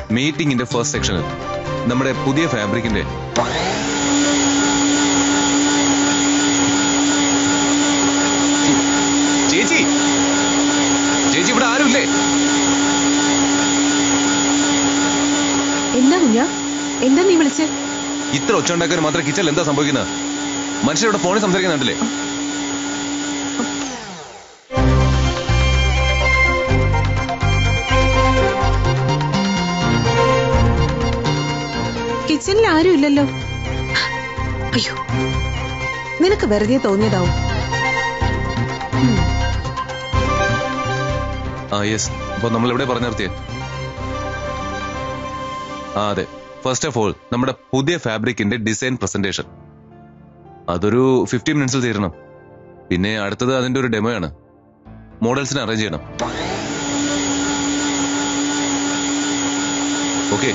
മീറ്റിംഗിന്റെ first സെക്ഷനിൽ നമ്മുടെ പുതിയ ഫാബ്രിക്കിന്റെ ചേച്ചി ചേച്ചി ഇവിടെ ആരുമില്ലേ എന്താ കുഞ്ഞ എന്താ നീ വിളിച്ചേ ഇത്ര ഒച്ച ഉണ്ടാക്കാൻ മാത്രം കിച്ചണിൽ എന്താ സംഭവിക്കുന്നത് മനുഷ്യരുടെ ഫോണിൽ സംസാരിക്കുന്നുണ്ടല്ലേ കിച്ചണിൽ ആരും ഇല്ലല്ലോ അയ്യോ നിനക്ക് വെറുതെ തോന്നിയതാവും ഉം, ആ യെസ് അപ്പൊ നമ്മൾ എവിടെ പറഞ്ഞു നിർത്തിയേ ആ അതെ ഫസ്റ്റ് ഓഫ് ഓൾ നമ്മുടെ പുതിയ ഫാബ്രിക്കിന്റെ ഡിസൈൻ പ്രസന്റേഷൻ അതൊരു ഫിഫ്റ്റീൻ മിനിറ്റ്സിൽ തീരണം പിന്നെ അടുത്തത് അതിന്റെ ഒരു ഡെമോ ആണ് മോഡൽസിനെ അറേഞ്ച് ചെയ്യണം ഓക്കെ